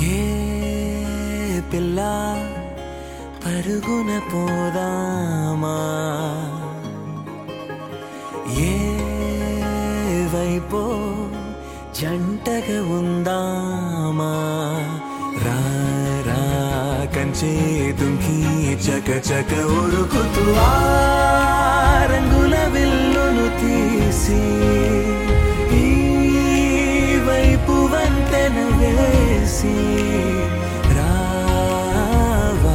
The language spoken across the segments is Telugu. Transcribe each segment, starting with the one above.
ఏ పిల్ల పరుగున పోదామా ఏ వైపో జంటగా ఉందామా రా రా కంచే దుంకి చక చక ఉరుకుతూ ఆ రంగుల విల్లును తీసి ఈ వైపు వంతెన వేసి రావా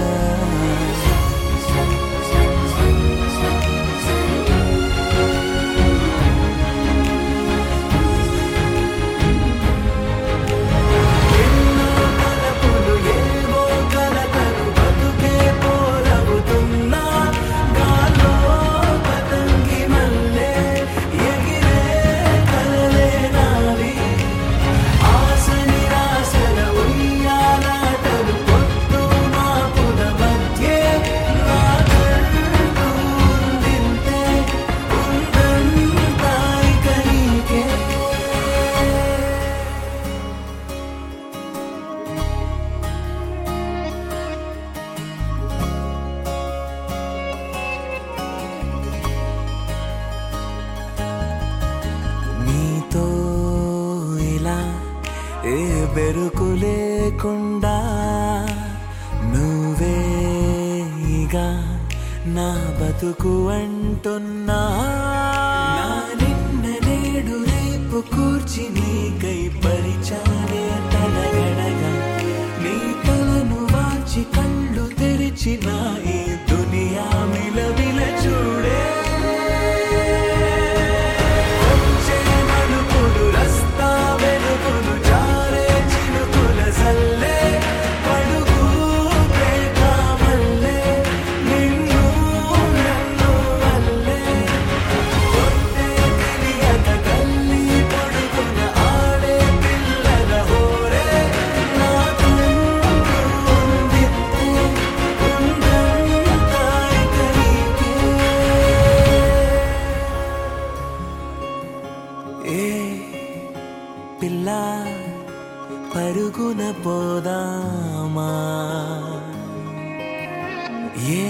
ఎన్నో తలపులు ఏవో కలకలు బతుకే పోరవుతున్నా గాల్లో పతంగి మల్లె ఎగిరే కలలే నావి ఆశ నిరాశల ఉయ్యాలాటలు పొత్తు మాపుల మధ్య నాకంటూ ఉందింతే ఉందంతా ఇక నీకే నీతో ఇలా ఏ బెరుకు లేకుండా నువ్వేగా నా బతుకు అంటున్నా నా నిన్న నేడు రేపు కూర్చి నీకై పరిచాలే తలగడగా నీ తలను వాచి కళ్ళు తెరిచిన ఈ దునియా మిలవిల చూడే వచ్చే మలుపులు రస్తా వెలుగులు జారే చినుకుల సల్లే పడుగు పేట మల్లె నిన్ను నన్ను వల్లే కొట్టే తెలియక తల్లి పొడుగున ఆడే పిల్లల హోరే నాకు ఉందిత్తే ఉందంతా ఇక నీకే ఏ పిల్ల పరుగున పోదామా ఏ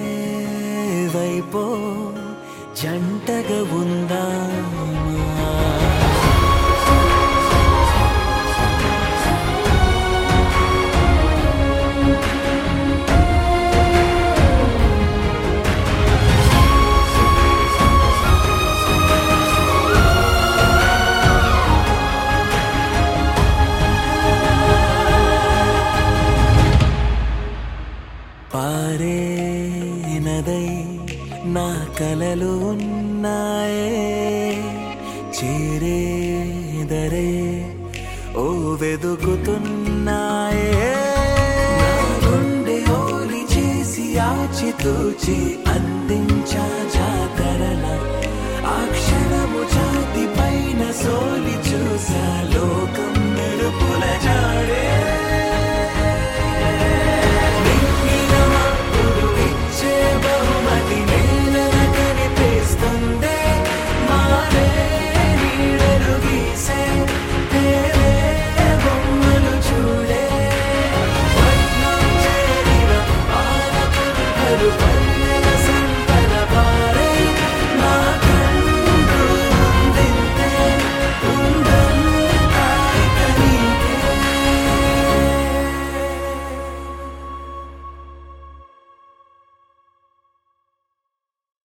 వైపో జంటగా ఉందామా పారే నదై నా కలలు ఉన్నాయే చేరేదరే ఓ వెదుకుతున్నాయే నా గుండె ఓలి చేసి ఆచితూచి అందించా జాతర